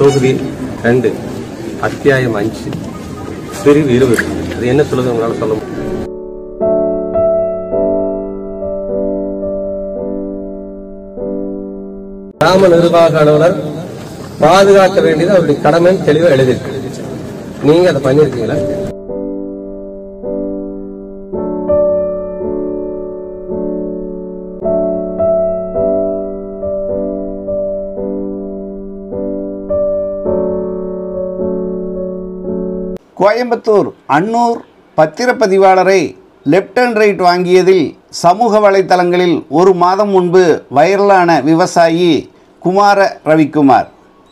தொகுதி ரெண்டு அத்தியாயம் அஞ்சு பிரிவு இருபது அது என்ன சொல்லுது உங்களால சொல்ல முடியும் கிராம நிர்வாக அலுவலர் பாதுகாக்க வேண்டியது அவருடைய கடமைன்னு தெளிவா எழுதியிருக்கு நீங்க அதை பண்ணிருக்கீங்களா கோயம்புத்தூர் அன்னூர் பத்திரப்பதிவாளரை லெப்ட் அண்ட் ரைட் வாங்கியதில் சமூக வலைத்தளங்களில் ஒரு மாதம் முன்பு வைரலான விவசாயி குமார ரவிக்குமார்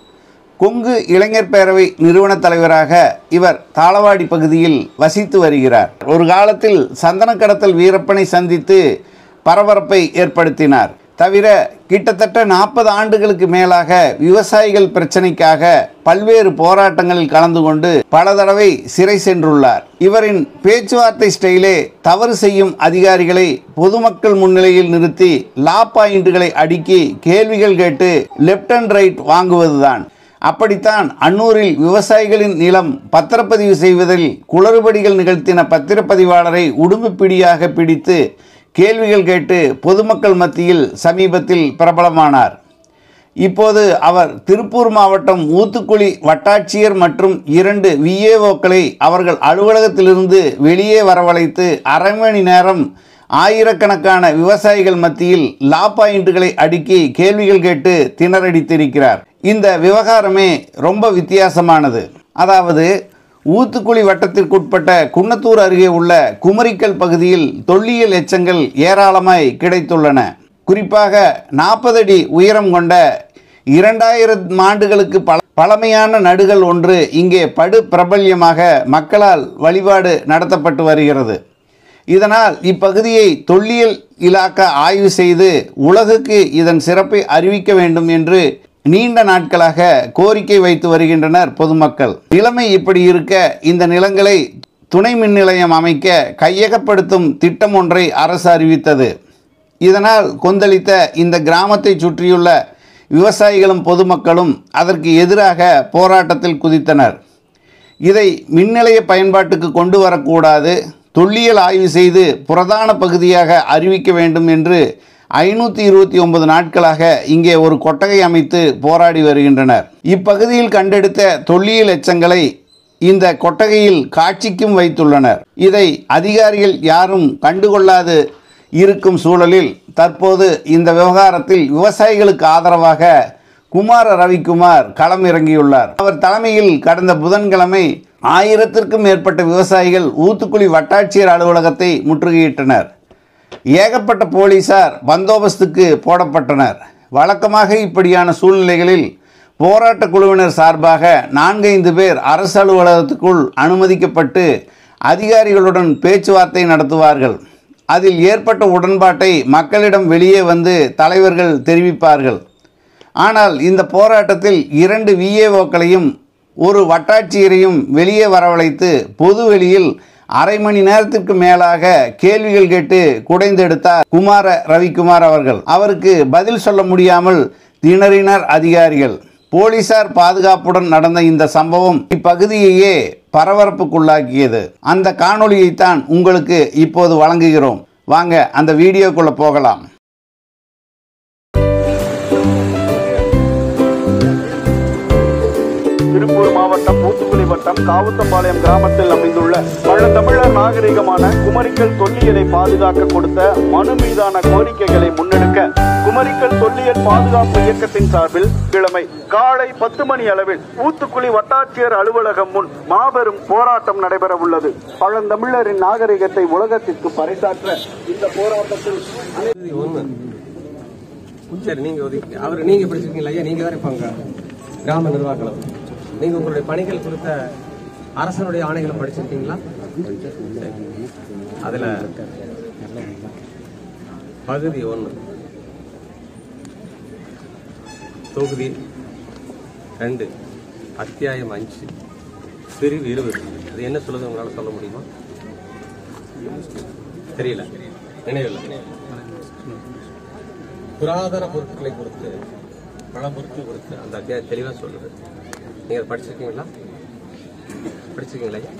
கொங்கு இளைஞர் பேரவை நிறுவன தலைவராக இவர் தாளவாடி பகுதியில் வசித்து வருகிறார் ஒரு காலத்தில் சந்தன கடத்தல் வீரப்பனை சந்தித்து பரபரப்பை ஏற்படுத்தினார் தவிர கிட்டத்தட்ட நாற்பது ஆண்டுகளுக்கு மேலாக விவசாயிகள் பிரச்சனைக்காக பல்வேறு போராட்டங்களில் கலந்து கொண்டு பல தடவை சிறை சென்றுள்ளார் இவரின் பேச்சுவார்த்தை ஸ்டைலே தவறு செய்யும் அதிகாரிகளை பொதுமக்கள் முன்னிலையில் நிறுத்தி லா பாயிண்டுகளை அடுக்கி கேள்விகள் கேட்டு லெப்ட் அண்ட் ரைட் வாங்குவதுதான் அப்படித்தான் அன்னூரில் விவசாயிகளின் நிலம் பத்திரப்பதிவு செய்வதில் குளறுபடிகள் நிகழ்த்தின பத்திரப்பதிவாளரை உடும்பு பிடியாக பிடித்து கேள்விகள் கேட்டு பொதுமக்கள் மத்தியில் சமீபத்தில் பிரபலமானார் இப்போது அவர் திருப்பூர் மாவட்டம் ஊத்துக்குளி வட்டாட்சியர் மற்றும் இரண்டு விஏஓக்களை அவர்கள் அலுவலகத்திலிருந்து வெளியே வரவழைத்து அரை மணி நேரம் ஆயிரக்கணக்கான விவசாயிகள் மத்தியில் லா பாயிண்டுகளை அடுக்கி கேள்விகள் கேட்டு திணறடித்திருக்கிறார் இந்த விவகாரமே ரொம்ப வித்தியாசமானது அதாவது ஊத்துக்குளி வட்டத்திற்குட்பட்ட குன்னத்தூர் அருகே உள்ள குமரிக்கல் பகுதியில் தொல்லியல் எச்சங்கள் ஏராளமாய் கிடைத்துள்ளன குறிப்பாக நாற்பது அடி உயரம் கொண்ட இரண்டாயிரம் ஆண்டுகளுக்கு பல பழமையான நடுகள் ஒன்று இங்கே படு பிரபல்யமாக மக்களால் வழிபாடு நடத்தப்பட்டு வருகிறது இதனால் இப்பகுதியை தொல்லியல் இலாக்கா ஆய்வு செய்து உலகுக்கு இதன் சிறப்பை அறிவிக்க வேண்டும் என்று நீண்ட நாட்களாக கோரிக்கை வைத்து வருகின்றனர் பொதுமக்கள் நிலைமை இப்படி இருக்க இந்த நிலங்களை துணை மின் நிலையம் அமைக்க கையகப்படுத்தும் திட்டம் ஒன்றை அரசு அறிவித்தது இதனால் கொந்தளித்த இந்த கிராமத்தை சுற்றியுள்ள விவசாயிகளும் பொதுமக்களும் அதற்கு எதிராக போராட்டத்தில் குதித்தனர் இதை மின்நிலைய பயன்பாட்டுக்கு கொண்டு வரக்கூடாது தொல்லியல் ஆய்வு செய்து புரதான பகுதியாக அறிவிக்க வேண்டும் என்று ஐநூற்றி இருபத்தி ஒன்பது நாட்களாக இங்கே ஒரு கொட்டகை அமைத்து போராடி வருகின்றனர் இப்பகுதியில் கண்டெடுத்த தொல்லியல் எச்சங்களை இந்த கொட்டகையில் காட்சிக்கும் வைத்துள்ளனர் இதை அதிகாரிகள் யாரும் கண்டுகொள்ளாது இருக்கும் சூழலில் தற்போது இந்த விவகாரத்தில் விவசாயிகளுக்கு ஆதரவாக குமார ரவிக்குமார் களம் இறங்கியுள்ளார் அவர் தலைமையில் கடந்த புதன்கிழமை ஆயிரத்திற்கும் மேற்பட்ட விவசாயிகள் ஊத்துக்குளி வட்டாட்சியர் அலுவலகத்தை முற்றுகையிட்டனர் ஏகப்பட்ட போலீசார் பந்தோபஸ்துக்கு போடப்பட்டனர் வழக்கமாக இப்படியான சூழ்நிலைகளில் போராட்ட குழுவினர் சார்பாக நான்கைந்து பேர் அரசு அலுவலகத்துக்குள் அனுமதிக்கப்பட்டு அதிகாரிகளுடன் பேச்சுவார்த்தை நடத்துவார்கள் அதில் ஏற்பட்ட உடன்பாட்டை மக்களிடம் வெளியே வந்து தலைவர்கள் தெரிவிப்பார்கள் ஆனால் இந்த போராட்டத்தில் இரண்டு விஏஓக்களையும் ஒரு வட்டாட்சியரையும் வெளியே வரவழைத்து பொது வெளியில் அரை மணி நேரத்திற்கு மேலாக கேள்விகள் கேட்டு குடைந்தெடுத்தார் குமார ரவிக்குமார் அவர்கள் அவருக்கு பதில் சொல்ல முடியாமல் திணறினர் அதிகாரிகள் போலீசார் பாதுகாப்புடன் நடந்த இந்த சம்பவம் இப்பகுதியையே பரபரப்புக்குள்ளாக்கியது அந்த காணொளியைத்தான் உங்களுக்கு இப்போது வழங்குகிறோம் வாங்க அந்த வீடியோக்குள்ள போகலாம் திருப்பூர் மாவட்டம் ஊத்துக்குளி வட்டம் காவுத்தம்பாளையம் கிராமத்தில் அமைந்துள்ள பழந்தமிழர் நாகரிகமான குமரிக்கல் தொல்லியலை பாதுகாக்க கொடுத்த மனு மீதான கோரிக்கைகளை முன்னெடுக்க குமரிக்கல் தொல்லியல் பாதுகாப்பு இயக்கத்தின் சார்பில் கிழமை காலை பத்து மணி அளவில் ஊத்துக்குளி வட்டாட்சியர் அலுவலகம் முன் மாபெரும் போராட்டம் நடைபெற உள்ளது பழந்தமிழரின் நாகரிகத்தை உலகத்திற்கு பறைசாற்ற இந்த போராட்டத்தில் இது ஒண்ணு சரி நீங்க ஒதுக்கி அவர் நீங்க படிச்சிருக்கீங்களா ஐயா நீங்க வேற இருப்பாங்க கிராம நிர்வாகம் நீங்க உங்களுடைய பணிகள் குறித்த அரசனுடைய ஆணைகளை படிச்சிருக்கீங்களா சரி. அதுல பகுதி ஒண்ணு தொகுதி ரெண்டு அத்தியாயம் அஞ்சு பிரிவு இருபது அது என்ன சொல்லுது உங்களால சொல்ல முடியுமா தெரியல நினைவில்லை புராதன பொருட்களை கொடுத்து பழம்பொருட்கள் குறித்து அந்த அத்தியாயம் தெளிவா சொல்லுது நீங்க அதை படிச்சிருக்கீங்களா படிச்சிருக்கீங்களா ஐயா?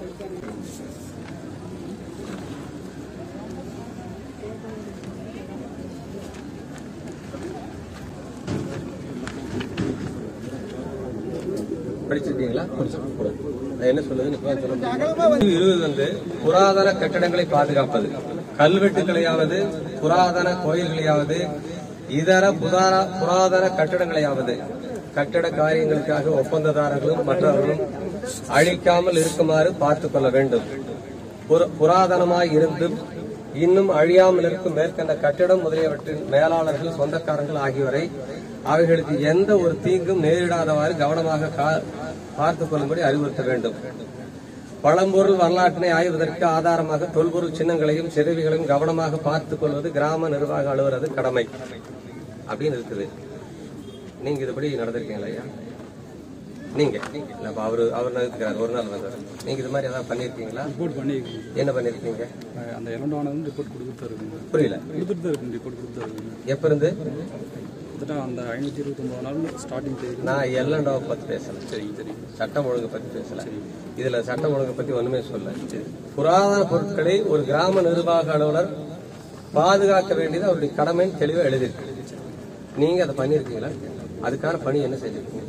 படிச்சிருக்கீங்களா அது என்ன சொல்லுதுன்னு இப்ப சொல்ல முடியும். இருபது வந்து புராதன கட்டடங்களை பாதுகாப்பது கல்வெட்டுகளையாவது புராதன கோயில்களையாவது இதர புதார புராதன கட்டடங்களையாவது கட்டட காரியங்களுக்காக ஒப்பந்ததாரர்களும் மற்றவர்களும் அழிக்காமல் இருக்குமாறு பார்த்துக் கொள்ள வேண்டும் புர- புராதனமாய் இருந்தும் இன்னும் அழியாமல் இருக்கும் மேற்கண்ட கட்டிடம் முதலியவற்றின் மேலாளர்கள் சொந்தக்காரர்கள் ஆகியோரை அவைகளுக்கு எந்த ஒரு தீங்கும் நேரிடாதவாறு கவனமாக கா- பார்த்துக் கொள்ளும்படி அறிவுறுத்த வேண்டும் பழம்பொருள் வரலாற்றினை ஆய்வதற்கு ஆதாரமாக தொல்பொருள் சின்னங்களையும் சிறுவிகளையும் கவனமாக பார்த்துக் கொள்வது கிராம நிர்வாக அலுவலது கடமை அப்படின்னு இருக்குது நீங்க இதுபடி நடந்திருக்கீங்களா ஐயா நீங்க இல்ல, அப்ப அவரு அவர் நடத்துக்கிறார் ஒரு நாள் வந்தார் நீங்க இது மாதிரி ஏதாவது பண்ணிருக்கீங்களா ரிப்போர்ட் பண்ணியிருக்கீங்க என்ன பண்ணிருக்கீங்க அஹ் அந்த இரண்டாவது ரிப்போர்ட் கொடுத்துட்டு தான் இருக்குங்க புரியல கொடுத்துட்டு தான் இருக்குங்க ரிப்போர்ட் கொடுத்துட்டு தான் இருக்குங்க எப்ப இருந்து கிட்டத்தட்ட அந்த ஐநூற்றி இருபத்தொம்பது நாள் ஸ்டார்டிங் தேதி நான் எல்லண்டாவை பத்தி பேசல சரிங்க சரிங்க சட்டம் ஒழுங்கு பத்தி பேசல இதுல சட்டம் ஒழுங்கு பத்தி ஒண்ணுமே சொல்ல புராதன பொருட்களை ஒரு கிராம நிர்வாக அலுவலர் பாதுகாக்க வேண்டியது அவருடைய கடமைன்னு தெளிவா எழுதியிருக்கு நீங்க அதை பண்ணிருக்கீங்களா அதுக்கான பணி என்ன செஞ்சிருக்கீங்க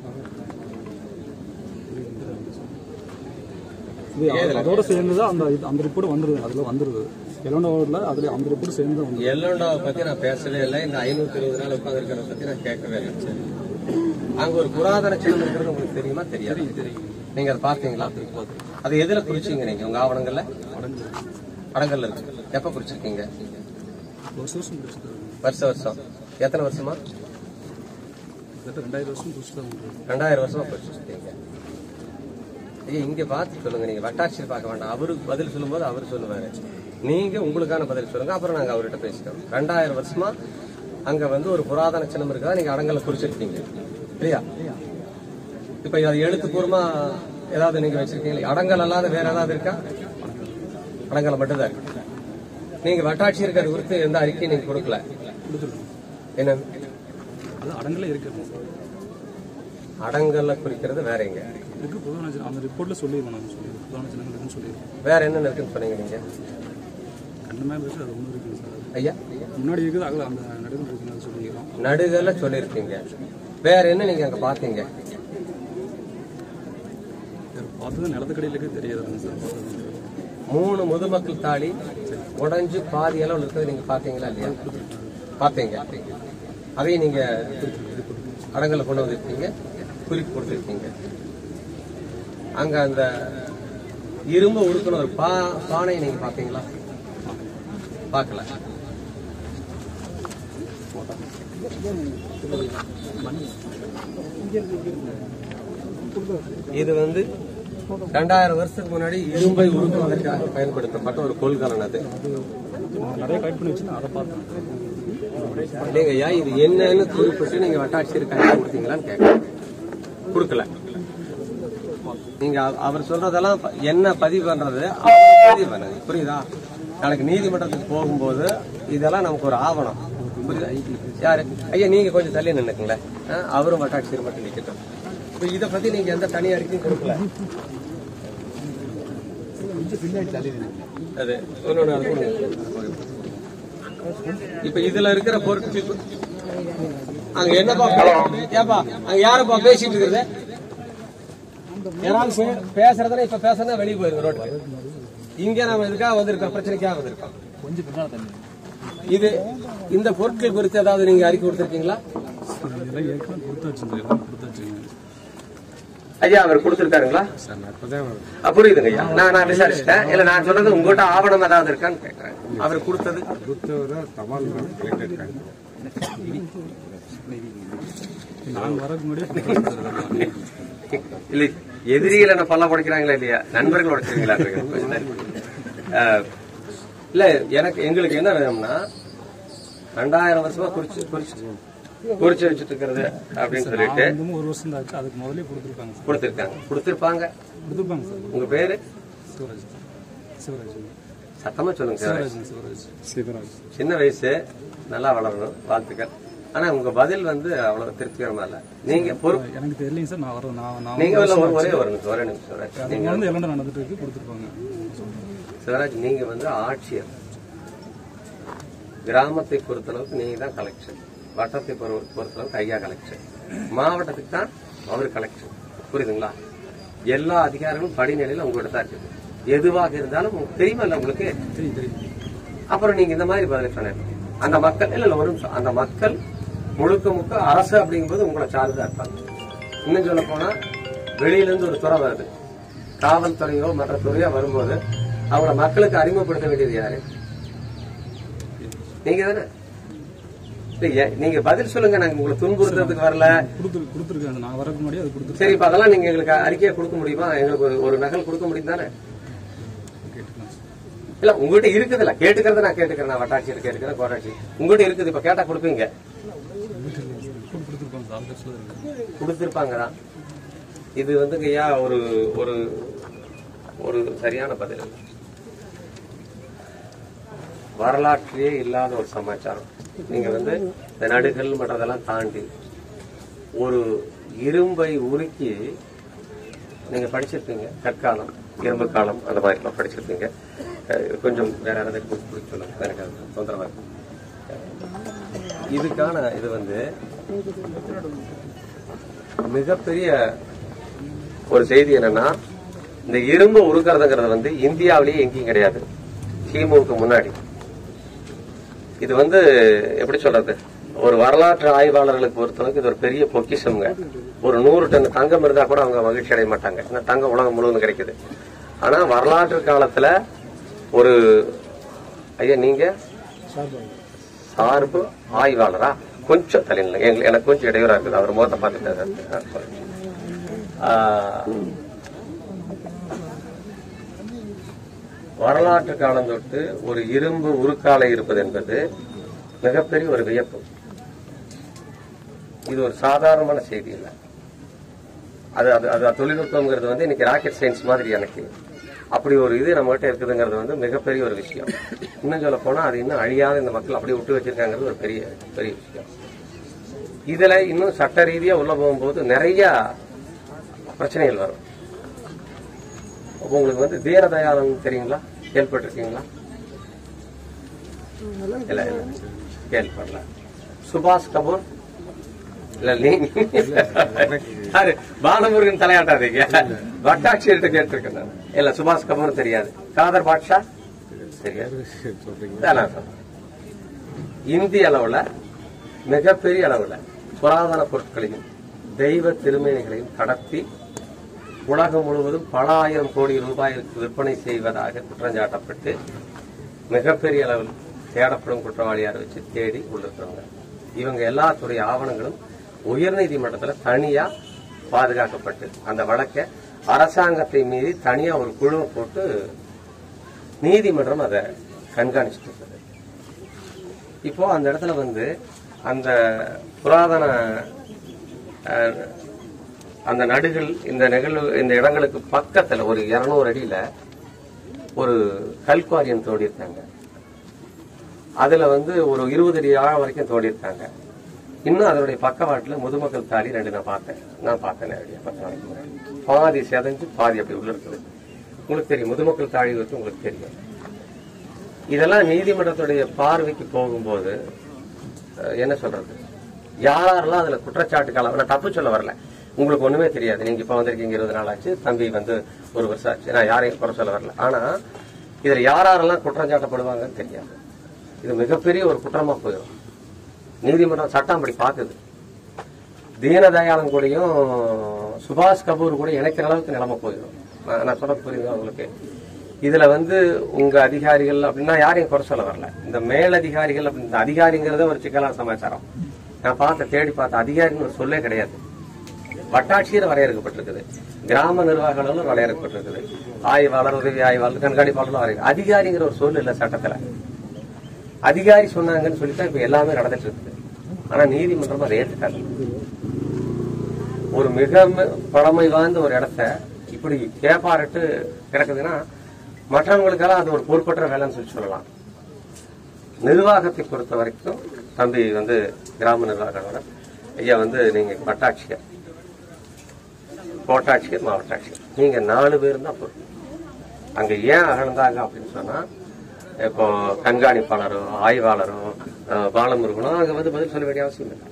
இது அதோட சேர்ந்து தான் அந்த இது- அந்த ரிப்போர்ட் வந்துருது அதில் வந்துருது எலோனோவில் அதில் அந்த ரிப்போர்ட் சேர்ந்து தான் வந்துருது எல்லண்டாவை பத்தி நான் பேசவே இல்லை இந்த ஐநூத்தி இருபது நாள் உட்கார்ந்து இருக்கிறத பத்தி நான் கேட்கவே இல்லை அங்க ஒரு புராதன சின்னம் இருக்கிறது உங்களுக்கு தெரியுமா தெரியாது நீங்க அதை பார்த்தீங்களா அது எதுல குறிச்சீங்க நீங்க உங்க ஆவணங்கள்ல அடங்கல்ல இருக்கு எப்ப குறிச்சிருக்கீங்க வருஷம் வருஷம் முடிச்சுட்டு வருஷம் வருஷம் எத்தனை வருஷமா கிட்டத்தட்ட ரெண்டாயிரம் வருஷம் முடிச்சுட்டு தான் வந்துருது ரெண்டாயிரம் வருஷமா குறிச்சிருக்கீங்க ஐயா இங்க பார்த்து சொல்லுங்க நீங்க வட்டாட்சியர் பார்க்க வேண்டாம் அவரு பதில் சொல்லும்போது அவர் சொல்லுவாரு நீங்க உங்களுக்கான பதில் சொல்லுங்க அப்புறம் நாங்க அவர்கிட்ட பேசிக்கிறோம் ரெண்டாயிரம் வருஷமா அங்க வந்து ஒரு புராதன சின்னம் இருக்கா நீங்க அடங்கல குறிச்சிருக்கீங்க இல்லையா இப்ப அது எழுத்துப்பூர்வமா ஏதாவது நீங்க வச்சிருக்கீங்களா அடங்கல் அல்லாத வேற ஏதாவது இருக்கா அடங்கல மட்டும்தான் இருக்கு நீங்க வட்டாட்சியருக்கு அது குறித்து எந்த அறிக்கையும் நீங்க கொடுக்கல கொடுத்துருக்கோம் என்ன அது அடங்கலே இருக்குது அடங்கல்ல குறிக்கிறது வேற எங்க இருக்கு பொதுவான சின்னம். அந்த ரிப்போர்ட்டில் சொல்லிடுவோம் நாங்கள் சொல்லிடுவோம் பொதுவான சின்னங்கள் இருக்குன்னு சொல்லிடுவோம் வேற என்னென்ன இருக்குன்னு சொன்னீங்க நீங்க கண்ணு மேலே இருக்குது அது ஒன்று இருக்குங்க சார் ஐயா முன்னாடி இருக்குது அகல அந்த நடுவில் இருக்குன்னு அது சொல்லிக்கிறோம் நடுகல்ல சொல்லியிருக்கீங்க வேற என்ன நீங்க அங்க பாத்தீங்க பார்த்தது நிலத்துக்கடையில் இருக்குது தெரியாதுங்க சார் பார்த்தது மூணு முதுமக்கள் தாலி உடைஞ்சு பாதி அளவில் இருக்கிறது நீங்க பாத்தீங்களா இல்லையா பாத்தீங்க அதையும் நீங்க அடங்கல கொண்டு வந்திருக்கீங்க குறிப்பு கொடுத்திருக்கீங்க அங்க அந்த இரும்பு உடுக்கின ஒரு பா பானையை நீங்க பாத்தீங்களா பார்க்கல இது வந்து ரெண்டாயிரம் வருஷத்துக்கு முன்னாடி இரும்பை உருக்குவதற்காக பயன்படுத்தப்பட்ட ஒரு கொள்கலன் அது நான் நிறைய கலெக்ட் பண்ணி வச்சு நான் அதை பார்த்தேன் இல்லைங்க ஐயா இது என்னன்னு குறிப்பிட்டு நீங்க வட்டாட்சியர் கையில் கொடுத்தீங்களான்னு கேட்கறேன் கொடுக்கல நீங்க அவ- அவர் சொல்றதெல்லாம் ப- என்ன பதிவு பண்றது அவர் பதிவு பண்ணுங்க புரியுதா நாளைக்கு நீதிமன்றத்துக்கு போகும்போது இதெல்லாம் நமக்கு ஒரு ஆவணம் புரியுதா யாரு ஐயா நீங்க கொஞ்சம் தள்ளி நின்னுக்குங்களேன் ஆ, அவரும் வட்டாட்சியர் மட்டும் நிக்கட்டும் இப்ப இத பத்தி நீங்க எந்த தனி அறிக்கையும் கொடுக்கல அது இன்னொன்னு அது கொடுங்க. இப்ப இதுல இருக்கிற பொருட்கள் அங்க என்னப்பா பே- ஏப்பா அங்க யாருப்பா பேசிட்டு இருக்கிறது யாராவது பே- பேசுறதுனா இப்ப பேசுறதா வெளியே போயிருங்க ரோட்ல இங்க நாம இதுக்காக வந்திருக்கோம் பிரச்சனைக்காக வந்திருக்கோம் கொஞ்சம் பின்னால் தண்ணி இது இந்த பொருட்கள் குறித்து ஏதாவது நீங்க அறிக்கை கொடுத்திருக்கீங்களா இதெல்லாம் ஏற்கனவே கொடுத்தாச்சுங்க எல்லாம் கொடுத்தாச்சுங்க ஐயா அவர் கொடுத்திருக்காருங்களா ஆ, புரியுதுங்க ஐயா நான் நான் விசாரிச்சிட்டேன் இல்ல நான் சொன்னது உங்ககிட்ட ஆவணம் ஏதாவது இருக்கான்னு கேட்கறேன் அவர் கொடுத்தது நாங்கள் வரதுக்கு முன்னாடியே கொடுத்தாச்சு இல்ல எதிரிகள் என்ன பல்ல உடைக்கிறாங்களா இல்லையா நண்பர்கள் உடைச்சிருங்களா இல்ல எனக்கு எங்களுக்கு என்ன வேணும்னா ரெண்டாயிரம் வருஷமா குறிச்சு குறிச்சு குறிச்சு வச்சுட்டு இருக்கிறது அப்படின்னு சொல்லிட்டு இன்னும் ஒரு வருஷம் தான் ஆச்சு அதுக்கு முதல்ல கொடுத்துருக்காங்க சார் கொடுத்திருக்காங்க கொடுத்திருப்பாங்க கொடுத்துருப்பாங்க சார் உங்க பேரு சிவராஜ் சிவராஜ் சத்தமா சொல்லுங்க சார் சிவராஜ் சிவராஜ் சிவராஜ் சின்ன வயசு நல்லா வளரணும் வாழ்த்துக்கள் ஆனா உங்க பதில் வந்து அவ்வளவு திருப்திகரமா இல்ல நீங்க பொறுப்பு எனக்கு தெரியலைங்க சார் நான் வர நான் நான் நீங்க உள்ள ஒரு ஒரே ஒரு நிமிஷம் ஒரே நிமிஷம் சிவராஜ். அது நீங்க வந்து எல்லாம் நடந்துட்டு இருக்கு கொடுத்துருப்பாங்க சிவராஜ் நீங்க வந்து ஆட்சியர் கிராமத்தை பொறுத்தளவுக்கு நீங்க தான் கலெக்ஷன் வட்டத்தை பொறு- பொறுத்தளவுக்கு ஐயா கலெக்ஷன் மாவட்டத்துக்கு தான் அவர் கலெக்ஷன் புரியுதுங்களா எல்லா அதிகாரங்களும் படிநிலையில உங்கள்கிட்ட தான் இருக்குது எதுவாக இருந்தாலும் உங்களுக்கு தெரியுமா இல்ல உங்களுக்கு தெரியும் தெரியும் அப்புறம் நீங்க இந்த மாதிரி பதில் சொன்னீங்க அந்த மக்கள் இல்ல இல்ல ஒரு நிமிஷம் அந்த மக்கள் முழுக்க முழுக்க அரசு அப்படிங்கும்போது உங்களை சார்ந்துதான் இருப்பாங்க இன்னும் சொல்ல போனா வெளியில இருந்து ஒரு துறை வருது காவல்துறையோ மற்ற துறையோ வரும்போது அவங்கள மக்களுக்கு அறிமுகப்படுத்த வேண்டியது யாரு நீங்க தானே இல்ல, ஏ- நீங்க பதில் சொல்லுங்க நாங்க உங்களை துன்புறுத்துறதுக்கு வரல கொடுத்துரு கொடுத்துருக்காங்க நான் வரதுக்கு முன்னாடி அது கொடுத்துரு சரி இப்ப அதெல்லாம் நீங்க எங்களுக்கு அறிக்கையை கொடுக்க முடியுமா எங்களுக்கு ஒரு- ஒரு நகல் கொடுக்க முடியும் தானே கேட்டுக்கலாம் சார் இல்ல உங்ககிட்ட இருக்குதுல்ல கேட்டுக்கிறத நான் கேட்டுக்கிறேன் நான் வட்டாட்சியர் கேட்டுக்கிறேன் கோட்டாட்சி உங்ககிட்ட இருக்குது இப்ப கேட்டா கொடுப்பீங்க கொடு- கொடுத்துருப்பாங்க சார் ஆஃபீஸில் இருக்கு கொடுத்திருப்பாங்க தான் இது வந்து ஐயா ஒரு ஒரு ஒரு சரியான பதில் இல்ல. வரலாற்றிலே இல்லாத ஒரு சமாச்சாரம் நீங்க வந்து இந்த நடுகள் மற்றதெல்லாம் தாண்டி ஒரு இரும்பை உருக்கி நீங்க படிச்சிருப்பீங்க கற்காலம் இரும்பு காலம் அந்த மாதிரி எல்லாம் படிச்சிருப்பீங்க அஹ் இது கொஞ்சம் வேற யாராவது குறிப்பு குறிப்பு சொல்லுங்க எனக்கு அது தொந்தரவா இருக்கும் இதுக்கான இது வந்து மிகப்பெரிய ஒரு செய்தி என்னன்னா இந்த இரும்பு உருக்கிறதுங்கிறது வந்து இந்தியாவிலேயே எங்கேயும் கிடையாது கிமுக்கு முன்னாடி இது வந்து எப்படி சொல்றது ஒரு வரலாற்று ஆய்வாளர்களுக்கு பொறுத்தளவுக்கு இது ஒரு பெரிய பொக்கிஷம்ங்க ஒரு நூறு டன் தங்கம் இருந்தா கூட அவங்க மகிழ்ச்சி அடைய மாட்டாங்க ஏன்னா தங்கம் உலகம் முழுவதும் கிடைக்குது ஆனா வரலாற்று காலத்துல ஒரு ஐயா நீங்க சார்பு ஆய்வாளரா கொஞ்சம் தலைநிலை எங்களுக்கு எனக்கு கொஞ்சம் இடையூறா இருக்குது அவர் முகத்தை பார்த்துட்டு வரலாற்று காலம் தொட்டு ஒரு இரும்பு உருக்காலை இருப்பது என்பது மிகப்பெரிய ஒரு வியப்பு இது ஒரு சாதாரணமான செய்தி இல்லை அது அது அது தொழில்நுட்பம்ங்கிறது வந்து இன்னைக்கு ராக்கெட் சயின்ஸ் மாதிரி எனக்கு அப்படி ஒரு இது நம்ம கிட்ட இருக்குதுங்கிறது வந்து மிகப்பெரிய ஒரு விஷயம் இன்னும் சொல்ல போனா அது இன்னும் அழியாத இந்த மக்கள் அப்படி விட்டு வச்சிருக்காங்கிறது ஒரு பெரிய பெரிய விஷயம் இதுல இன்னும் சட்ட ரீதியா உள்ள போகும்போது நிறைய பிரச்சனைகள் வரும் அப்போ உங்களுக்கு வந்து தீனதயாளன் தெரியுங்களா கேள்விப்பட்டிருக்கீங்களா இல்ல இல்ல கேள்விப்படல சுபாஷ் கபூர் இல்ல நீங்க யாரு பாலமுருகன் தலையாட்டாதீங்க வட்டாட்சியர்கிட்ட கேட்டிருக்கேன் நான். இல்ல சுபாஷ் கபூர் தெரியாது காதர் பாட்ஷா தெரியாது இதான் நான் சொல்றேன். இந்திய அளவுல மிகப்பெரிய அளவுல புராதன பொருட்களையும் தெய்வ திருமேனிகளையும் கடத்தி உலகம் முழுவதும் பல ஆயிரம் கோடி ரூபாய்க்கு விற்பனை செய்வதாக குற்றஞ்சாட்டப்பட்டு மிகப்பெரிய அளவில் தேடப்படும் குற்றவாளியார் வச்சு தேடி உள்ளிருக்கிறவங்க இவங்க எல்லாத்துடைய ஆவணங்களும் உயர்நீதிமன்றத்துல தனியா பாதுகாக்கப்பட்டு அந்த வழக்கை அரசாங்கத்தை மீறி தனியா ஒரு குழுவை போட்டு நீதிமன்றம் அதை கண்காணிச்சுட்டு இருக்குது இப்போ அந்த இடத்துல வந்து அந்த புராதன அஹ், அந்த நடுகள் இந்த நிகழ்வு இந்த இடங்களுக்கு பக்கத்துல ஒரு இருநூறு அடியில ஒரு கல்குவாரியம் தோண்டி இருக்காங்க அதுல வந்து ஒரு இருபது அடி ஆழம் வரைக்கும் தோண்டி இருக்காங்க இன்னும் அதனுடைய பக்கவாட்டுல முதுமக்கள் தாலி ரெண்டு நான் பார்த்தேன் நான் பார்த்தேன் நேரடியா பத்து நாளைக்கு முன்னாடி பாதி செதஞ்சு பாதி அப்படி உள்ள இருக்குது உங்களுக்கு தெரியும் முதுமக்கள் தாழி வச்சு உங்களுக்கு தெரியும் இதெல்லாம் நீதிமன்றத்துடைய பார்வைக்கு போகும்போது அஹ், என்ன சொல்றது யாரெல்லாம் அதுல குற்றச்சாட்டு காலம் நான் தப்பு சொல்ல வரல உங்களுக்கு ஒண்ணுமே தெரியாது நீங்க இப்ப வந்திருக்கீங்க இருபது நாள் ஆச்சு தம்பி வந்து ஒரு வருஷம் ஆச்சு நான் யாரையும் குறை சொல்ல வரல ஆனா இதுல யாரெல்லாம் குற்றம் சாட்டப்படுவாங்கன்னு தெரியாது இது மிகப்பெரிய ஒரு குற்றமா போயிடும் நீதிமன்றம் சட்டம் அப்படி பாக்குது தீனதயாளன் கூடயும் சுபாஷ் கபூர் கூட இணைக்கிற அளவுக்கு நிலைமை போயிடும் நான் நான் சொல்ல புரியுது உங்களுக்கு இதுல வந்து உங்க அதிகாரிகள் அப்படின்னா யாரையும் குறை சொல்ல வரல இந்த மேலதிகாரிகள் அப்படி இந்த அதிகாரிங்கிறத ஒரு சிக்கலான சமாச்சாரம் நான் பார்த்த தேடி பார்த்த அதிகாரின்னு ஒரு சொல்லே கிடையாது வட்டாட்சியர் வரையறுக்கப்பட்டிருக்குது கிராம நிர்வாக அலுவலர் வரையறுக்கப்பட்டிருக்குது ஆய்வாளர் உதவி ஆய்வாளர் கண்காணிப்பாளர் வரையறு அதிகாரிங்கிற ஒரு சொல் இல்ல சட்டத்துல அதிகாரி சொன்னாங்கன்னு சொல்லிட்டு இப்ப எல்லாமே நடந்துட்டு இருக்குது ஆனா நீதிமன்றம் அதை ஏத்துக்காது ஒரு மிக மி- பழமை வாய்ந்த ஒரு இடத்த இப்படி கேப்பாரிட்டு கிடக்குதுன்னா மற்றவங்களுக்கெல்லாம் அது ஒரு பொறுப்பற்ற வேலைன்னு சொல்லி சொல்லலாம் நிர்வாகத்தை பொறுத்த வரைக்கும் தம்பி வந்து கிராம நிர்வாகம் ஐயா வந்து நீங்க வட்டாட்சியர் கோட்டாட்சியர் மாவட்ட ஆட்சியர் நீங்க நாலு பேரும் தான் பொறுப்பு அங்க ஏன் அகழ்ந்தாங்க அப்படின்னு சொன்னா இப்போ கண்காணிப்பாளரோ ஆய்வாளரோ அஹ், பாலமுருகனோ அங்க வந்து பதில் சொல்ல வேண்டிய அவசியம் இல்லை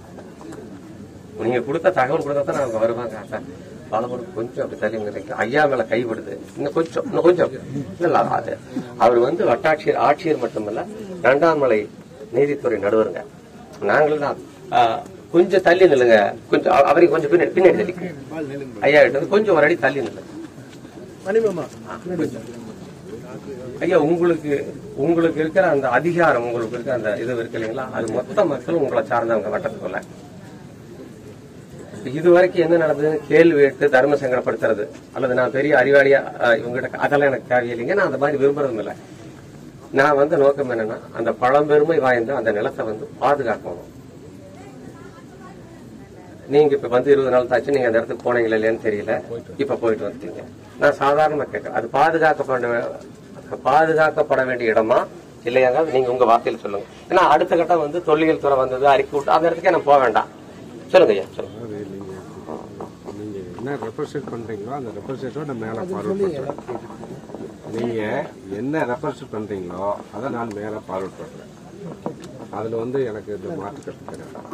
நீங்க கொடுத்த தகவல் கொடுத்தா தான் அவங்க வருவாங்க அதான் பாலமுருகன் கொஞ்சம் அப்படி தள்ளி நினைக்க ஐயா மேல கைவிடுது இன்னும் கொஞ்சம் இன்னும் கொஞ்சம் இல்ல அது அவர் வந்து வட்டாட்சியர் ஆட்சியர் மட்டுமல்ல இரண்டாம் மலை நீதித்துறை நடுவருங்க நாங்களும் தான் அஹ், கொஞ்சம் தள்ளி நில்லுங்க கொஞ்சம் அவ- அவரை கொஞ்சம் பின்னாடி பின்னாடி தள்ளி ஐயா கிட்ட இருந்து கொஞ்சம் ஒரு அடி தள்ளி நில்லுங்க கொஞ்சம். ஐயா உங்களுக்கு உங்களுக்கு இருக்கிற அந்த அதிகாரம் உங்களுக்கு இருக்கிற அந்த இது இருக்கு இல்லைங்களா அது மொத்த மக்களும் உங்களை சார்ந்தவங்க வட்டத்துக்குள்ள இது வரைக்கும் என்ன நடந்ததுன்னு கேள்வி கேட்டு தர்ம சங்கடப்படுத்துறது அல்லது நான் பெரிய அறிவாளியா அஹ், இவங்ககிட்ட அதெல்லாம் எனக்கு தேவையில்லைங்க நான் அந்த மாதிரி விரும்புறதும் இல்லை நான் வந்து நோக்கம் என்னன்னா அந்த பழம்பெருமை வாய்ந்த அந்த நிலத்தை வந்து பாதுகாக்கணும் நீங்க இப்ப வந்து இருபது நாள் தாச்சு நீங்க அந்த இடத்துக்கு போனீங்களா இல்லையான்னு தெரியல இப்ப போயிட்டு வந்துட்டீங்க நான் சாதாரணமா கேட்கறேன் அது பாதுகாக்கப்பட வே- பாதுகாக்கப்பட வேண்டிய இடமா இல்லையாங்க நீங்க உங்க வார்த்தையில சொல்லுங்க ஏன்னா அடுத்த கட்டம் வந்து தொல்லியல் துறை வந்தது அறிக்கை விட்டு அந்த இடத்துக்கே நான் போக வேண்டாம் சொல்லுங்க ஐயா சொல்லுங்க அதாவது நீங்க நீங்க என்ன ரெப்ரசென்ட் பண்றீங்களோ அந்த ரெப்ரசென்ட்டோட மேல ஃபார்வர்ட் பண்றேன் நீங்க என்ன ரெப்ரசென்ட் பண்றீங்களோ அதை நான் மேல ஃபார்வர்ட் பண்றேன் அதுல வந்து எனக்கு இது மாற்று கருத்து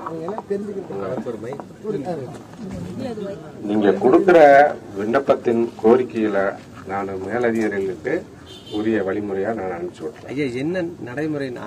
கிடையாது நீங்க கொடுக்கிற விண்ணப்பத்தின் கோரிக்கையில நான் மேலதிகாரிகளுக்கு உரிய வழிமுறையா நான் அனுப்பிச்சு விட்றேன் ஐயா என்ன நடைமுறைனா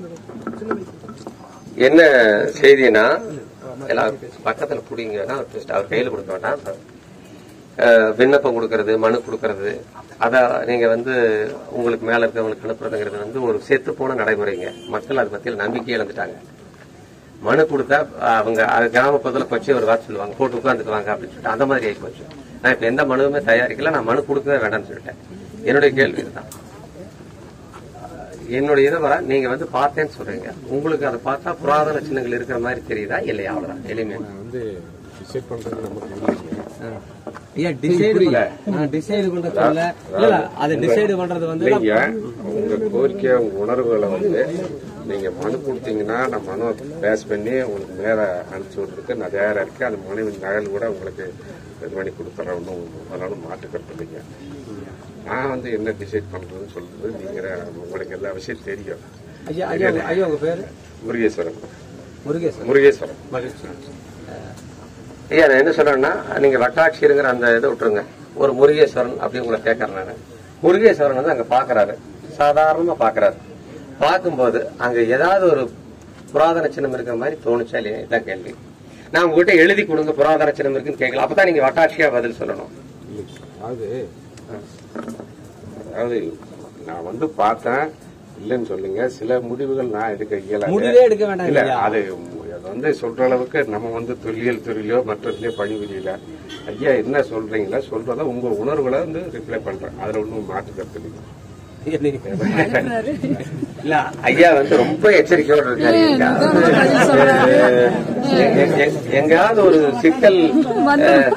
என்ன செய்தினா எல்லாம் பக்கத்துல புடிங்கன்னா அவர் பேசிட்டு அவர் கையில கொடுக்க வேண்டாம் அஹ், விண்ணப்பம் கொடுக்கறது மனு கொடுக்கறது அத நீங்க வந்து உங்களுக்கு மேல இருக்கவங்களுக்கு அனுப்புறதுங்கிறது வந்து ஒரு செத்து போன நடைமுறைங்க மக்கள் அதை பத்தியில நம்பிக்கை இழந்துட்டாங்க மனு கொடுத்தா அஹ், அவங்க அது கிராமப்புறத்துல வச்சு ஒரு வார்த்தை சொல்லுவாங்க போட்டு உட்காந்துக்குவாங்க அப்படின்னு சொல்லிட்டு அந்த மாதிரி ஆகி போச்சு நான் இப்ப எந்த மனுவுமே தயாரிக்கல நான் மனு கொடுக்கவே வேண்டாம்னு சொல்லிட்டேன் என்னுடைய கேள்வி இதுதான் என்னுடைய இதை வர நீங்க வந்து பார்த்தேன்னு சொல்றீங்க உங்களுக்கு அதை பார்த்தா புராதன சின்னங்கள் இருக்கிற மாதிரி தெரியுதா இல்லையா அவ்வளவுதான் எளிமையா நான் வந்து டிசைட் பண்றது நமக்கு முடியல ஐயா டிசைடு டிசைடு பண்றது இல்ல இல்ல அது டிசைடு பண்றது வந்து நீங்க உங்க கோரிக்கை உங்க உணர்வுகளை வந்து நீங்க மனு கொடுத்தீங்கன்னா நான் மனு பேஸ் பண்ணி உங்களுக்கு மேல அனுப்பிச்சு விடுறதுக்கு நான் தயாரா இருக்கேன் அந்த மனுவின் நகல் கூட உங்களுக்கு இது பண்ணி கொடுத்துறேன் ஒன்றும் அதனால மாற்றுக்கிறது இல்லைங்க நான் வந்து என்ன டிசைட் பண்றதுன்னு சொல்றது நீங்க உங்களுக்கு எல்லா விஷயம் தெரியும் ஐயா ஐயா உங்க- ஐயா உங்க பேரு முருகேஸ்வரன் முருகேசன் முருகேஸ்வரன் மகிழ்ச்சி ஐயா நான் என்ன சொல்றேன்னா நீங்க வட்டாட்சியருங்கிற அந்த இதை விட்டுருங்க ஒரு முருகேஸ்வரன் அப்படி உங்களை கேட்கறேன் நான் முருகேஸ்வரன் வந்து அங்க பாக்குறாரு சாதாரணமா பாக்குறாரு பார்க்கும்போது அங்க ஏதாவது ஒரு புராதன சின்னம் இருக்கிற மாதிரி தோணுச்சா இல்லையா இதான் கேள்வி நான் உங்ககிட்ட எழுதி கொடுங்க புராதன சின்னம் இருக்குன்னு கேட்கல அப்பதான் நீங்க வட்டாட்சியா பதில் சொல்லணும் இல்லை, அதாவது அதாவது நான் வந்து பார்த்தேன் இல்லைன்னு சொல்லுங்க சில முடிவுகள் நான் எடுக்க இயலாது முடிவே எடுக்க வேண்டாம் இல்ல ஐயா. அது அது வந்து சொல்ற அளவுக்கு நம்ம வந்து தொல்லியல் துறையிலோ மற்றதுலயோ பணிபுரியல ஐயா என்ன சொல்றீங்களோ சொல்றத உங்க உணர்வுகளை வந்து ரிப்ளை பண்றேன் அதுல ஒன்றும் மாற்று கருத்து இல்லை இல்ல ஐயா வந்து ரொம்ப எச்சரிக்கையோட இருக்காரு ஐயா. எ- எ- எ- எங்காவது ஒரு சிக்கல் அஹ்,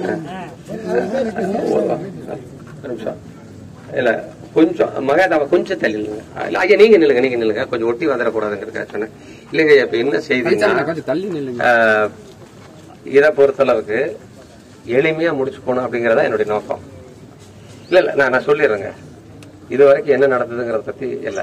ஒரு நிமிஷம் இல்ல கொஞ்சம் மகா நம்ம கொஞ்சம் தள்ளி நில்லுங்க. இல்ல, ஐயா நீங்க நில்லுங்க நீங்க நில்லுங்க கொஞ்சம் ஒட்டி வந்துடக்கூடாதுங்கிறதுக்காக சொன்னேன் இல்லைங்க ஐயா, இப்ப என்ன செய்தினா கொஞ்சம் தள்ளி நில்லுங்க ஆஹ், இதை பொறுத்தளவுக்கு எளிமையா முடிச்சு போகணும் அப்படிங்கறதா என்னுடைய நோக்கம் இல்ல இல்ல நான் நான் சொல்லிடுறேங்க இது வரைக்கும் என்ன நடந்ததுங்கிறத பத்தி இல்ல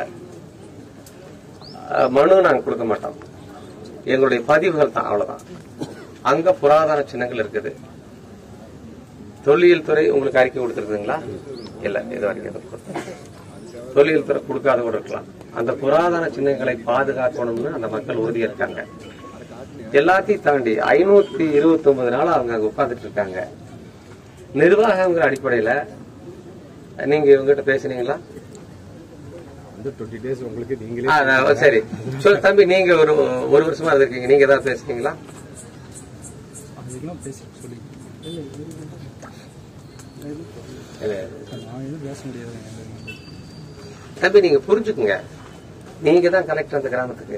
ஆஹ், மனு நாங்க கொடுக்க மாட்டோம் எங்களுடைய பதிவுகள் தான் அவ்வளவுதான் அங்க புராதன சின்னங்கள் இருக்குது தொல்லியல் துறை உங்களுக்கு அறிக்கை கொடுத்துருக்குங்களா இல்ல இது வரைக்கும் எதுவும் கொடுக்கல. தொல்லியல் துறை கொடுக்காத கூட இருக்கலாம் அந்த புராதன சின்னங்களை பாதுகாக்கணும்னு அந்த மக்கள் உறுதியா இருக்காங்க எல்லாத்தையும் தாண்டி ஐநூத்தி இருபத்தி ஒன்பது நாள் அவங்க அங்க உட்கார்ந்துட்டு இருக்காங்க நிர்வாகங்கிற அடிப்படையில நீங்க இவங்ககிட்ட பேசுனீங்களா வந்து டுவெண்ட்டி டேஸ் உங்களுக்கு ஆ, நீங்களே நான் சரி சொல்லு தம்பி நீங்க ஒரு ஒரு வருஷமா இருந்திருக்கீங்க நீங்க ஏதாவது பேசுனீங்களா அதுக்கெல்லாம் பேசி சொல்லி இல்ல. நான் எதுவும் பேச முடியாது தம்பி நீங்க புரிஞ்சுக்குங்க நீங்க தான் கலெக்டர் அந்த கிராமத்துக்கு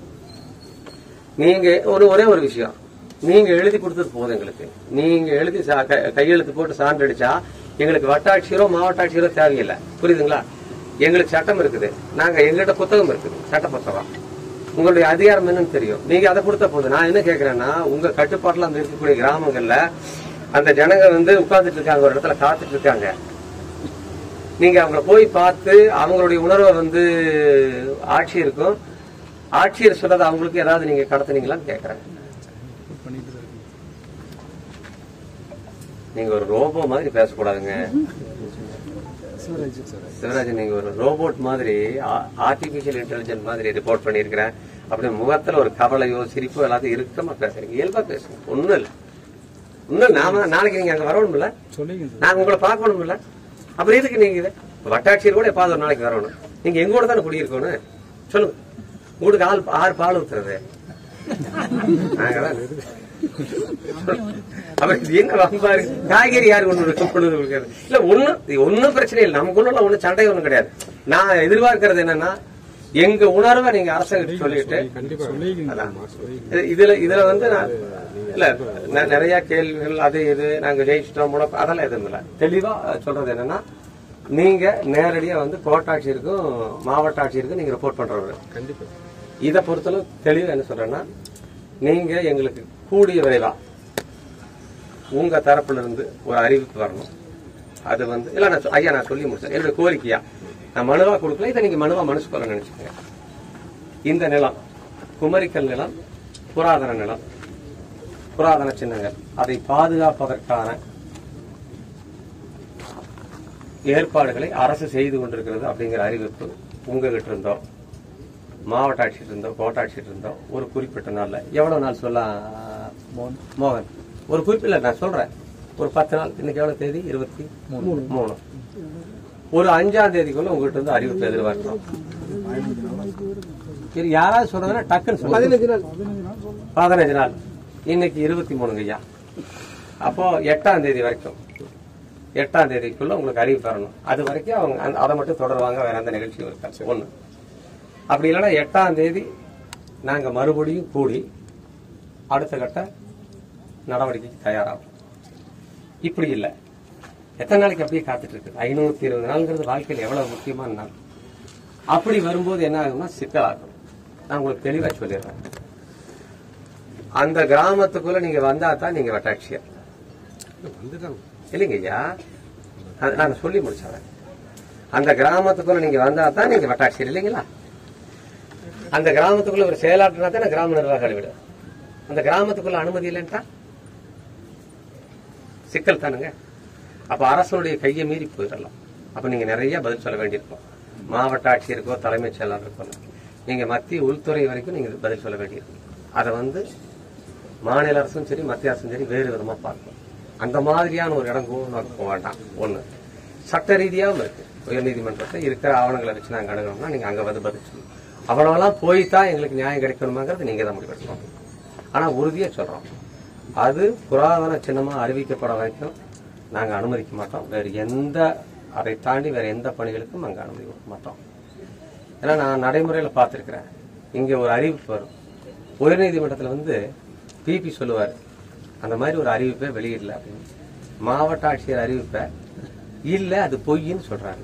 நீங்க ஒரு ஒரே ஒரு விஷயம் நீங்க எழுதி கொடுத்தது போதும் எங்களுக்கு நீங்க எழுதி சா- க- கையெழுத்து போட்டு சான்று அடிச்சா எங்களுக்கு வட்டாட்சியரோ மாவட்ட ஆட்சியரோ தேவையில்லை புரியுதுங்களா எங்களுக்கு சட்டம் இருக்குது நாங்க எங்ககிட்ட புத்தகம் இருக்குது சட்ட புத்தகம் உங்களுடைய அதிகாரம் என்னன்னு தெரியும் நீங்க அதை கொடுத்த போது நான் என்ன கேக்குறேன்னா உங்க கட்டுப்பாட்டுல அந்த இருக்கக்கூடிய கிராமங்கள்ல அந்த ஜனங்க வந்து உட்கார்ந்துட்டு இருக்காங்க ஒரு இடத்துல காத்துட்டு இருக்காங்க நீங்க அவங்கள போய் பார்த்து அவங்களுடைய உணர்வை வந்து ஆட்சியருக்கும் ஆட்சியர் சொல்றதை அவங்களுக்கு ஏதாவது நீங்க கடத்துனீங்களான்னு கேக்குறேன் நீங்க ஒரு ரோபோ மாதிரி பேசக்கூடாதுங்க சிவராஜன் நீங்க ஒரு ரோபோட் மாதிரி ஆர்டிபிஷியல் இன்டெலிஜென்ட் மாதிரி ரிப்போர்ட் பண்ணிருக்கிறேன் அப்படி முகத்துல ஒரு கவலையோ சிரிப்போ எல்லாத்தையும் இருக்கமா பேசுறீங்க இயல்பா பேசுங்க ஒண்ணும் இல்ல ஒண்ணும் நாம நாளைக்கு நீங்க அங்க வரணும்ல சொல்லிங்க சார் நாங்க உங்களை பார்க்கணும்ல அப்புறம் எதுக்கு நீங்க இது வட்டாட்சியர் கூட எப்பாவது ஒரு நாளைக்கு வரணும் நீங்க எங்க கூட தானே குடியிருக்கணும் சொல்லுங்க உங்களுக்கு ஆள் ஆறு பால் ஊத்துறது நாங்கதான் அப்புறம் இது என்ன வம்பாரு காய்கறி யாரு கொண்டு வந்து கொண்டு வந்து கொடுக்கறது? இல்ல ஒண்ணும் இது ஒண்ணும் பிரச்சனை இல்லை நமக்கு ஒண்ணும் ஒண்ணும் சண்டை ஒண்ணும் கிடையாது நான் எதிர்பார்க்கறது என்னன்னா எங்க உணர்வை நீங்க அரசாங்கத்துக்கு சொல்லிட்டு அதான். இது- இதுல இதுல வந்து நான் இல்ல நெ- நிறைய கேள்விகள் அது இது நாங்க ஜெயிச்சிட்டோம் முடக்க அதெல்லாம் எதுவும் இல்ல தெளிவா சொல்றது என்னன்னா நீங்க நேரடியா வந்து கோட்டாட்சியருக்கும் மாவட்ட ஆட்சியருக்கும் நீங்க ரிப்போர்ட் பண்றவங்க கண்டிப்பா இதை பொறுத்தளவு தெளிவா என்ன சொல்றேன்னா நீங்க எங்களுக்கு கூடிய விரைவா உங்க தரப்புல இருந்து ஒரு அறிவிப்பு வரணும் அது வந்து இல்ல நான் சொ- ஐயா நான் சொல்லி முடிச்சேன் என்னுடைய கோரிக்கையா நான் மனுவா கொடுக்கல இதை நீங்க மனுவா மனசு கொள்ள நினைச்சுக்கங்க இந்த நிலம் குமரிக்கல் நிலம் புராதன நிலம் புராதன சின்னங்கள் அதை பாதுகாப்பதற்கான ஏற்பாடுகளை அரசு செய்து கொண்டிருக்கிறது அப்படிங்கிற அறிவிப்பு உங்ககிட்ட இருந்தோ மாவட்ட ஆட்சியர் இருந்தோ கோட்டாட்சியர் இருந்தோ ஒரு குறிப்பிட்ட நாள்ல எவ்வளவு நாள் சொல்ல மோகன் ஒரு குறிப்பிட்ட நான் சொல்றேன் ஒரு பத்து நாள் இன்னைக்கு எவ்வளவு தேதி இருபத்தி மூணு ஒரு அஞ்சாம் தேதிக்குள்ள உங்ககிட்ட இருந்து அறிவிப்பு எதிர்பார்க்கிறோம் சரி யாராவது சொல்றதுன்னா டக்குன்னு சொல்லுங்க பதினஞ்சு நாள் இன்னைக்கு இருபத்தி மூணுங்க ஐயா அப்போ எட்டாம் தேதி வரைக்கும் எட்டாம் தேதிக்குள்ள உங்களுக்கு அறிவிப்பு வரணும் அது வரைக்கும் அவங்க அந்த- அதை மட்டும் தொடருவாங்க வேற எந்த நிகழ்ச்சியும் இருக்காது ஒண்ணு அப்படி இல்லைன்னா எட்டாம் தேதி நாங்க மறுபடியும் கூடி அடுத்த கட்ட நடவடிக்கைக்கு தயாராகும் இப்படி இல்லை எத்தனை நாளைக்கு அப்படியே காத்துட்டு இருக்கு ஐநூத்தி இருபது நாள்ங்கிறது வாழ்க்கையில் எவ்வளவு முக்கியமான நாள் அப்படி வரும்போது என்ன ஆகும்னா சிக்கலாகும் நான் உங்களுக்கு தெளிவா சொல்லிடுறேன் அந்த கிராமத்துக்குள்ள நீங்க வந்தா தான் நீங்க வட்டாட்சியர் இல்லைங்க ஐயா அது நான் சொல்லி முடிச்சேன் அந்த கிராமத்துக்குள்ள நீங்க வந்தா தான் நீங்க வட்டாட்சியர் இல்லைங்களா அந்த கிராமத்துக்குள்ள ஒரு செயலாற்றினா தான் கிராம நிர்வாக அலுவலர் அந்த கிராமத்துக்குள்ள அனுமதி இல்லைன்ட்டா சிக்கல் தானுங்க அப்ப அரசனுடைய கையை மீறி போயிடலாம் அப்ப நீங்க நிறைய பதில் சொல்ல வேண்டியிருக்கும் மாவட்ட ஆட்சியருக்கோ தலைமைச் செயலாளருக்கோ நீங்க மத்திய உள்துறை வரைக்கும் நீங்க பதில் சொல்ல வேண்டியிருக்கும் அதை வந்து மாநில அரசும் சரி மத்திய அரசும் சரி வேறு விதமா பார்க்கும் அந்த மாதிரியான ஒரு இடம் கூட நமக்கு போக வேண்டாம் ஒண்ணு சட்ட ரீதியாகவும் இருக்கு உயர்நீதிமன்றத்தை இருக்கிற ஆவணங்களை வச்சு நாங்க அணுகணும்னா நீங்க அங்க வந்து பதில் சொல்லணும் அவ்வளவெல்லாம் போய் தான் எங்களுக்கு நியாயம் கிடைக்கணுமாங்கிறது நீங்க தான் முடிவெடுக்கணும் ஆனா உறுதியா சொல்றோம் அது புராதன சின்னமா அறிவிக்கப்பட வரைக்கும் நாங்க அனுமதிக்க மாட்டோம் வேறு எந்த அதை தாண்டி வேற எந்த பணிகளுக்கும் அங்க அனுமதி கொடுக்க மாட்டோம் ஏன்னா நான் நடைமுறையில பார்த்திருக்கிறேன் இங்க ஒரு அறிவிப்பு வரும் உயர்நீதிமன்றத்துல வந்து பிபி சொல்லுவார் அந்த மாதிரி ஒரு அறிவிப்பை வெளியிடல அப்படின்னு மாவட்ட ஆட்சியர் அறிவிப்பை இல்ல அது பொய்ன்னு சொல்றாங்க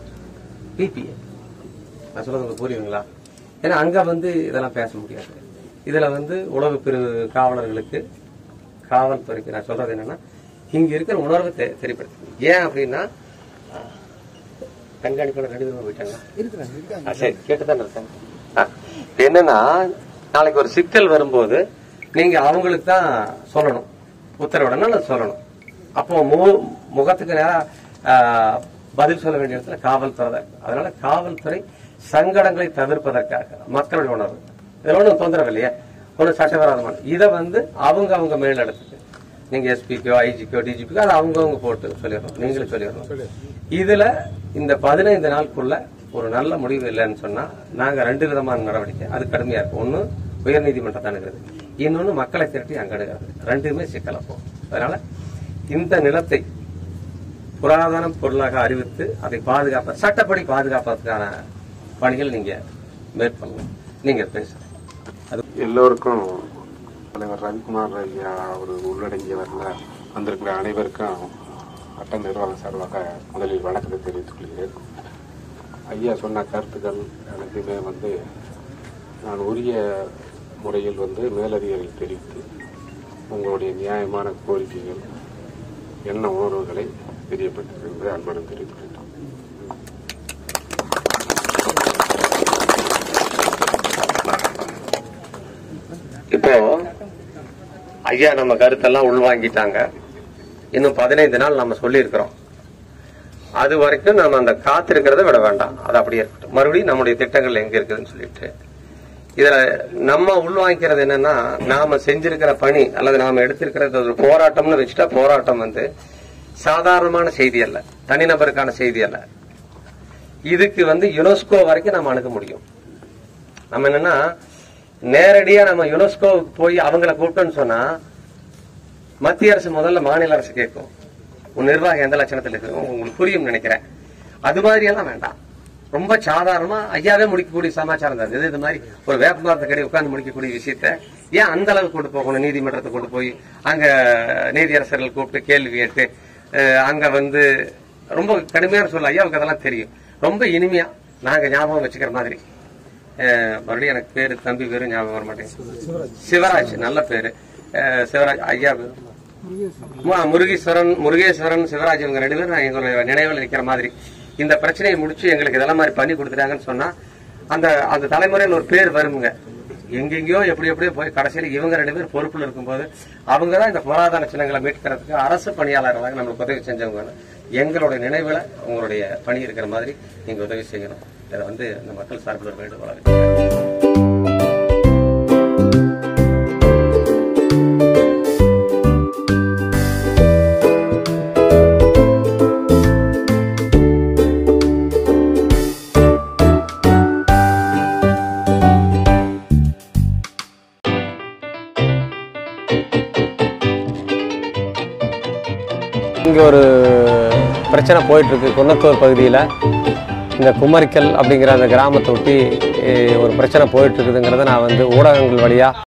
பிபி நான் சொல்றது உங்களுக்கு புரியுதுங்களா ஏன்னா அங்க வந்து இதெல்லாம் பேச முடியாது இதுல வந்து உளவு பிரிவு காவலர்களுக்கு காவல்துறைக்கு நான் சொல்றது என்னன்னா இங்க இருக்கிற உணர்வை தெ- தெரியப்படுத்து ஏன் அப்படின்னா ஆஹ், கண்காணிப்பாளர் ரெண்டு பேரும் போயிட்டாங்க ஆ, சரி கேட்டுதான் இருக்காங்க ஆ, இப்ப என்னன்னா நாளைக்கு ஒரு சிக்கல் வரும்போது நீங்க அவங்களுக்கு தான் சொல்லணும் உத்தரவிடணும் அல்லது சொல்லணும் அப்போ மு- முகத்துக்கு நேரா ஆ, பதில் சொல்ல வேண்டிய இடத்துல காவல்துறை தான் இருக்கு. அதனால காவல்துறை சங்கடங்களை தவிர்ப்பதற்காக மக்களுடைய உணர்வு இதுல ஒன்றும் தொந்தரவு இல்லையே ஒன்றும் சட்டவிரோதமான இதை வந்து அவங்க அவங்க மேலிடத்துக்கு நீங்க எஸ்பிக்கோ ஐஜிக்கோ டிஜிபிக்கோ அதை அவங்கவங்க போட்டு சொல்லிடணும் நீங்களும் சொல்லிடணும் இதுல இந்த பதினைந்து நாளுக்குள்ள ஒரு நல்ல முடிவு இல்லைன்னு சொன்னா நாங்க ரெண்டு விதமான நடவடிக்கை அது கடுமையா இருக்கும் ஒண்ணு உயர்நீதிமன்றத்தை அணுகிறது இன்னொன்னு மக்களை திரட்டி அங்க அணுகிறது ரெண்டுமே சிக்கலா போகும் அதனால இந்த நிலத்தை புராதன பொருளாக அறிவித்து அதை பாதுகாப்ப சட்டப்படி பாதுகாப்பதற்கான பணிகள் நீங்க மேற்கொள்ளணும் நீங்க பேசுங்க எல்லோருக்கும் தலைவர் ரவிக்குமார் ஐயா அவர் உள்ளடங்கியவர்ல வந்திருக்கிற அனைவருக்கும் சட்ட நிர்வாகம் சார்பாக முதலில் வணக்கத்தை தெரிவித்துக் கொள்கிறேன் ஐயா சொன்ன கருத்துக்கள் அனைத்துமே வந்து நான் உரிய முறையில் வந்து மேலதிகாரிகள் தெரிவித்து உங்களுடைய நியாயமான கோரிக்கைகள் என்ன உணர்வுகளை தெரியப்பட்டிருக்கு என்பதை அன்புடன் தெரிவிக்கின்றோம் இப்போ ஐயா நம்ம கருத்தெல்லாம் உள்வாங்கிட்டாங்க இன்னும் பதினைந்து நாள் நம்ம சொல்லியிருக்கிறோம் அது வரைக்கும் நம்ம அந்த காத்திருக்கிறத விட வேண்டாம் அது அப்படியே இருக்கட்டும் மறுபடியும் நம்முடைய திட்டங்கள் எங்க இருக்குதுன்னு சொல்லிட்டு இதுல நம்ம உள்வாங்கிக்கிறது என்னன்னா நாம செஞ்சிருக்கிற பணி அல்லது நாம எடுத்திருக்கிறது ஒரு போராட்டம்னு வச்சுட்டா போராட்டம் வந்து சாதாரணமான செய்தி அல்ல தனிநபருக்கான செய்தி அல்ல இதுக்கு வந்து யுனெஸ்கோ வரைக்கும் நம்ம அணுக முடியும் நம்ம என்னன்னா நேரடியா நம்ம யுனெஸ்கோவுக்கு போய் அவங்கள கூப்பிட்டோம்னு சொன்னா மத்திய அரசு முதல்ல மாநில அரசு கேட்கும் உன் நிர்வாகம் எந்த லட்சணத்தில் இருக்கு உங்களுக்கு புரியும் நினைக்கிறேன் அது மாதிரி எல்லாம் வேண்டாம் ரொம்ப சாதாரணமா ஐயாவே முடிக்கக்கூடிய சமாச்சாரம் தான் இது இது மாதிரி ஒரு வேப்பமரத்தை கடை உட்கார்ந்து முடிக்கக்கூடிய விஷயத்த ஏன் அந்த அளவுக்கு கொண்டு போகணும் நீதிமன்றத்தை கொண்டு போய் அங்க நீதியரசர்கள் கூப்பிட்டு கேள்வி கேட்டு அஹ், அங்க வந்து ரொம்ப கடுமையான சொல்ல ஐயாவுக்கு அதெல்லாம் தெரியும் ரொம்ப இனிமையா நாங்க ஞாபகம் வச்சுக்கிற மாதிரி அஹ், மறுபடியும் எனக்கு பேரு தம்பி பேரு ஞாபகம் வர மாட்டேங்குது சிவராஜ் நல்ல பேரு அஹ், சிவராஜ் ஐயா பேரு மு- முருகீஸ்வரன் முருகேஸ்வரன் சிவராஜ் இவங்க ரெண்டு பேரும் நான் எங்களுடைய நினைவில் நிக்கிற மாதிரி இந்த பிரச்சனையை முடிச்சு எங்களுக்கு இதெல்லாம் மாதிரி பண்ணி கொடுத்துட்டாங்கன்னு சொன்னா அந்த அந்த தலைமுறையில் ஒரு பேர் வருமுங்க எங்கெங்கயோ எப்படி எப்படியோ போய் கடைசியில் இவங்க ரெண்டு பேர் பொறுப்புல இருக்கும்போது அவங்க தான் இந்த புராதன சின்னங்களை மீட்கிறதுக்கு அரசு பணியாளர்களாக நம்மளுக்கு உதவி செஞ்சவங்க எங்களுடைய நினைவுல உங்களுடைய பணி இருக்கிற மாதிரி நீங்க உதவி செய்யணும் இதை வந்து இந்த மக்கள் சார்பில் ஒரு வேண்டுகோளாக இருக்கு இங்கே ஒரு பிரச்சனை போயிட்டுருக்கு குன்னத்தூர் பகுதியில் இந்த குமரிக்கல் அப்படிங்கிற அந்த கிராமத்தை ஒட்டி eh, ஒரு பிரச்சனை போயிட்டுருக்குதுங்கிறத நான் வந்து ஊடகங்கள் வழியாக